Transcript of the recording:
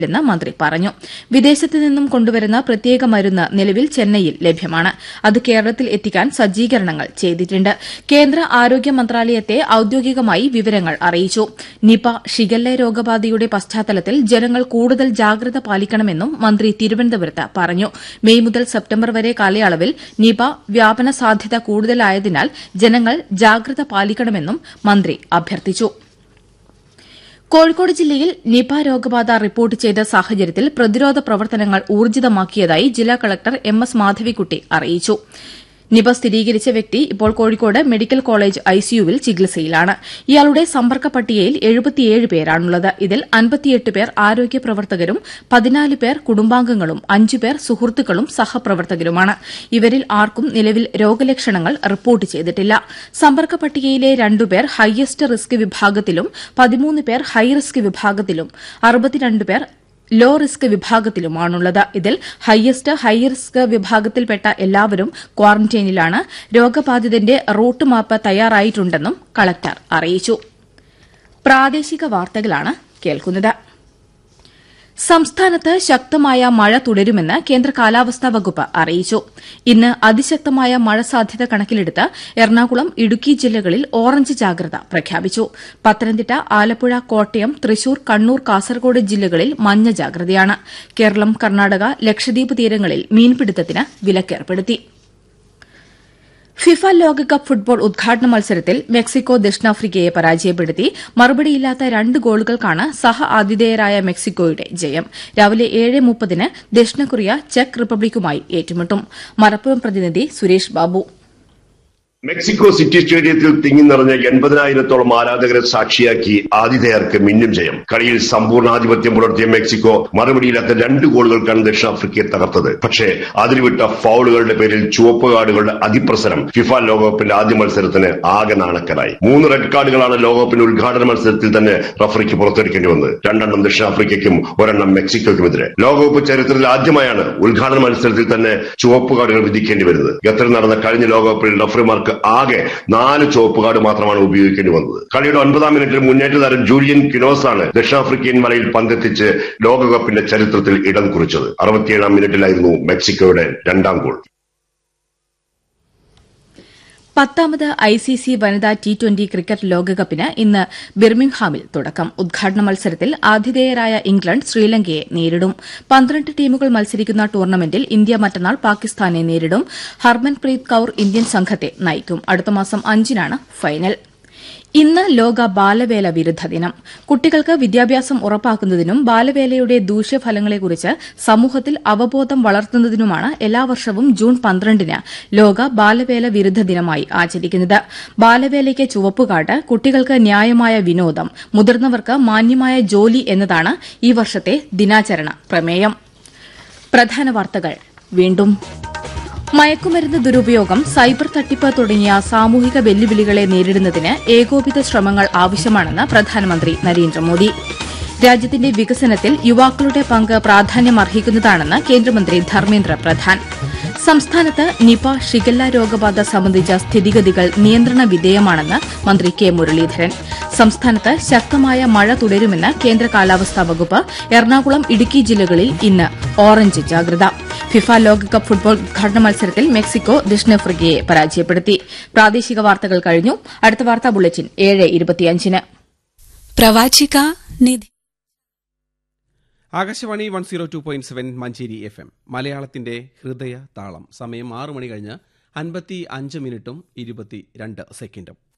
െന്ന് മന്ത്രി പറഞ്ഞു വിദേശത്ത് നിന്നും കൊണ്ടുവരുന്ന പ്രത്യേക മരുന്ന് നിലവിൽ ചെന്നൈയിൽ ലഭ്യമാണ് അത് കേരളത്തിൽ എത്തിക്കാൻ സജ്ജീകരണങ്ങൾ ചെയ്തിട്ടുണ്ട് കേന്ദ്ര ആരോഗ്യ മന്ത്രാലയത്തെ ഔദ്യോഗികമായി വിവരങ്ങൾ അറിയിച്ചു നിപ ഷിഗല്ല രോഗബാധയുടെ പശ്ചാത്തലത്തിൽ ജനങ്ങൾ കൂടുതൽ ജാഗ്രത പാലിക്കണമെന്നും മന്ത്രി തിരുവനന്തപുരത്ത് പറഞ്ഞു മെയ് മുതൽ സെപ്റ്റംബർ വരെ കാലയളവിൽ നിപ വ്യാപന സാധ്യത കൂടുതലായതിനാൽ ജനങ്ങൾ ജാഗ്രത പാലിക്കണമെന്നും മന്ത്രി അഭ്യർത്ഥിച്ചു കോഴിക്കോട് ജില്ലയിൽ നിപ രോഗബാധ റിപ്പോർട്ട് ചെയ്ത സാഹചര്യത്തിൽ പ്രതിരോധ പ്രവർത്തനങ്ങൾ ഊർജിതമാക്കിയതായി ജില്ലാ കളക്ടർ എം എസ് മാധവിക്കുട്ടി അറിയിച്ചു നിപ സ്ഥിരീകരിച്ച വ്യക്തി ഇപ്പോൾ കോഴിക്കോട് മെഡിക്കൽ കോളേജ് ഐസിയുവിൽ ചികിത്സയിലാണ് ഇയാളുടെ സമ്പർക്ക പട്ടികയിൽ എഴുപത്തിയേഴ് പേരാണുള്ളത് ഇതിൽ അൻപത്തിയെട്ട് പേർ ആരോഗ്യ പ്രവർത്തകരും പതിനാല് പേർ കുടുംബാംഗങ്ങളും അഞ്ചു പേർ സുഹൃത്തുക്കളും സഹപ്രവർത്തകരുമാണ് ഇവരിൽ ആർക്കും നിലവിൽ രോഗലക്ഷണങ്ങൾ റിപ്പോർട്ട് ചെയ്തിട്ടില്ല സമ്പർക്ക പട്ടികയിലെ രണ്ടുപേർ ഹയസ്റ്റ് റിസ്ക് വിഭാഗത്തിലും പതിമൂന്ന് പേർ ഹൈ റിസ്ക് വിഭാഗത്തിലും അറുപത്തിരണ്ട് പേർ ലോ റിസ്ക് വിഭാഗത്തിലുമാണുള്ളത് ഇതിൽ ഹയസ്റ്റ് ഹൈ റിസ്ക് വിഭാഗത്തിൽപ്പെട്ട എല്ലാവരും ക്വാറന്റൈനിലാണ് രോഗബാധിതന്റെ റൂട്ട് മാപ്പ് തയ്യാറായിട്ടുണ്ടെന്നും കളക്ടർ അറിയിച്ചു പ്രാദേശിക വാർത്തകളാണ് കേൾക്കുന്നത് സംസ്ഥാനത്ത് ശക്തമായ മഴ തുടരുമെന്ന് കേന്ദ്ര കാലാവസ്ഥാ വകുപ്പ് അറിയിച്ചു ഇന്ന് അതിശക്തമായ മഴ സാധ്യത കണക്കിലെടുത്ത് എറണാകുളം ഇടുക്കി ജില്ലകളിൽ ഓറഞ്ച് ജാഗ്രത പ്രഖ്യാപിച്ചു പത്തനംതിട്ട ആലപ്പുഴ കോട്ടയം തൃശൂർ കണ്ണൂർ കാസർഗോഡ് ജില്ലകളിൽ മഞ്ഞ ജാഗ്രതയാണ് കേരളം കർണാടക ലക്ഷദ്വീപ് തീരങ്ങളിൽ മീൻപിടുത്തത്തിന് വിലക്കേർപ്പെടുത്തി ഫിഫ ലോകകപ്പ് ഫുട്ബോൾ ഉദ്ഘാടന മത്സരത്തിൽ മെക്സിക്കോ ദക്ഷിണാഫ്രിക്കയെ പരാജയപ്പെടുത്തി മറുപടിയില്ലാത്ത രണ്ട് ഗോളുകൾക്കാണ് സഹ ആതിഥേയരായ മെക്സിക്കോയുടെ ജയം രാവിലെ ഏഴ് മുപ്പതിന് ദക്ഷിണ കൊറിയ ചെക്ക് റിപ്പബ്ലിക്കുമായി ഏറ്റുമുട്ടും മലപ്പുറം പ്രതിനിധി സുരേഷ് ബാബു മെക്സിക്കോ സിറ്റി സ്റ്റേഡിയത്തിൽ തിങ്ങി നിറഞ്ഞ എൺപതിനായിരത്തോളം ആരാധകരെ സാക്ഷിയാക്കി ആതിഥേയർക്ക് മിന്നും ജയം കളിയിൽ സമ്പൂർണ്ണാധിപത്യം പുലർത്തിയ മെക്സിക്കോ മറുപടിയില്ലാത്ത രണ്ട് ഗോളുകൾക്കാണ് ദക്ഷിണാഫ്രിക്കയെ തകർത്തത് പക്ഷേ അതിരുവിട്ട ഫൌളുകളുടെ പേരിൽ ചുവപ്പ് കാർഡുകളുടെ അതിപ്രസരം ഫിഫ ലോകകപ്പിന്റെ ആദ്യ മത്സരത്തിന് ആകെ നാണക്കരായി മൂന്ന് റെഡ് കാർഡുകളാണ് ലോകകപ്പിന്റെ ഉദ്ഘാടന മത്സരത്തിൽ തന്നെ റഫറിക്ക് പുറത്തെടുക്കേണ്ടി വന്നത് രണ്ടെണ്ണം ദക്ഷിണാഫ്രിക്കയ്ക്കും ഒരെണ്ണം മെക്സിക്കോയ്ക്കുമെതിരെ ലോകകപ്പ് ചരിത്രത്തിൽ ആദ്യമായാണ് ഉദ്ഘാടന മത്സരത്തിൽ തന്നെ ചുവപ്പ് കാർഡുകൾ വിധിക്കേണ്ടി വരുന്നത് ഖത്തറിൽ നടന്ന കഴിഞ്ഞ ലോകകപ്പിൽ റഫറിമാർക്ക് ആകെ നാല് ചുവപ്പ് കാർഡ് മാത്രമാണ് ഉപയോഗിക്കേണ്ടി വന്നത് കളിയുടെ ഒൻപതാം മിനിറ്റിൽ മുന്നേറ്റ താരം ജൂലിയൻ കിനോസ് ആണ് ദക്ഷിണാഫ്രിക്കൻ വലയിൽ പന്തെത്തിച്ച് ലോകകപ്പിന്റെ ചരിത്രത്തിൽ ഇടം കുറിച്ചത് അറുപത്തിയേഴാം മിനിറ്റിലായിരുന്നു മെക്സിക്കോയുടെ രണ്ടാം ഗോൾ പത്താമത് ഐസിസി വനിതാ ടി ട്വന്റി ക്രിക്കറ്റ് ലോകകപ്പിന് ഇന്ന് ബിർമിംഗ്ഹാമിൽ തുടക്കം ഉദ്ഘാടന മത്സരത്തിൽ ആതിഥേയരായ ഇംഗ്ലണ്ട് ശ്രീലങ്കയെ നേരിടും പന്ത്രണ്ട് ടീമുകൾ മത്സരിക്കുന്ന ടൂർണമെന്റിൽ ഇന്ത്യ മറ്റന്നാൾ പാകിസ്ഥാനെ നേരിടും ഹർമൻപ്രീത് കൌർ ഇന്ത്യൻ സംഘത്തെ നയിക്കും അടുത്ത മാസം അഞ്ചിനാണ് ഫൈനൽ ഇന്ന് ലോക ബാലവേല വിരുദ്ധ ദിനം കുട്ടികൾക്ക് വിദ്യാഭ്യാസം ഉറപ്പാക്കുന്നതിനും ബാലവേലയുടെ ദൂഷ്യഫലങ്ങളെക്കുറിച്ച് സമൂഹത്തിൽ അവബോധം വളർത്തുന്നതിനുമാണ് എല്ലാ വർഷവും ജൂൺ പന്ത്രണ്ടിന് ലോക ബാലവേല വിരുദ്ധ ദിനമായി ആചരിക്കുന്നത് ബാലവേലയ്ക്ക് ചുവപ്പുകാട്ട് കുട്ടികൾക്ക് ന്യായമായ വിനോദം മുതിർന്നവർക്ക് മാന്യമായ ജോലി എന്നതാണ് ഈ വർഷത്തെ ദിനാചരണ പ്രമേയം പ്രധാന വാർത്തകൾ വീണ്ടും മയക്കുമരുന്ന് ദുരുപയോഗം സൈബർ തട്ടിപ്പ് തുടങ്ങിയ സാമൂഹിക വെല്ലുവിളികളെ നേരിടുന്നതിന് ഏകോപിത ശ്രമങ്ങൾ ആവശ്യമാണെന്ന് പ്രധാനമന്ത്രി നരേന്ദ്രമോദി രാജ്യത്തിന്റെ വികസനത്തിൽ യുവാക്കളുടെ പങ്ക് പ്രാധാന്യമർഹിക്കുന്നതാണെന്ന് കേന്ദ്രമന്ത്രി ധർമ്മേന്ദ്ര പ്രധാൻ സംസ്ഥാനത്ത് നിപ ഷിഗല്ല രോഗബാധ സംബന്ധിച്ച സ്ഥിതിഗതികൾ നിയന്ത്രണ വിധേയമാണെന്ന് മന്ത്രി കെ മുരളീധരൻ സംസ്ഥാനത്ത് ശക്തമായ മഴ തുടരുമെന്ന് കേന്ദ്ര കാലാവസ്ഥാ വകുപ്പ് എറണാകുളം ഇടുക്കി ജില്ലകളിൽ ഇന്ന് ഓറഞ്ച് ജാഗ്രത ഫിഫ ലോകകപ്പ് ഫുട്ബോൾ ഉദ്ഘാടന മത്സരത്തിൽ മെക്സിക്കോ ദക്ഷിണാഫ്രിക്കയെ പരാജയപ്പെടുത്തി പ്രാദേശിക വാർത്തകൾ കഴിഞ്ഞു അടുത്ത വാർത്താ ബുള്ളറ്റിൻ ഏഴ് ഇരുപത്തിയഞ്ചിന് പ്രവാചിക Nidhi Akashvani one zero two point seven Manjeri F M മലയാളത്തിന്റെ ഹൃദയ താളം സമയം ആറു മണി കഴിഞ്ഞ് അൻപത്തി അഞ്ച് മിനിറ്റും ഇരുപത്തി രണ്ട് സെക്കൻഡും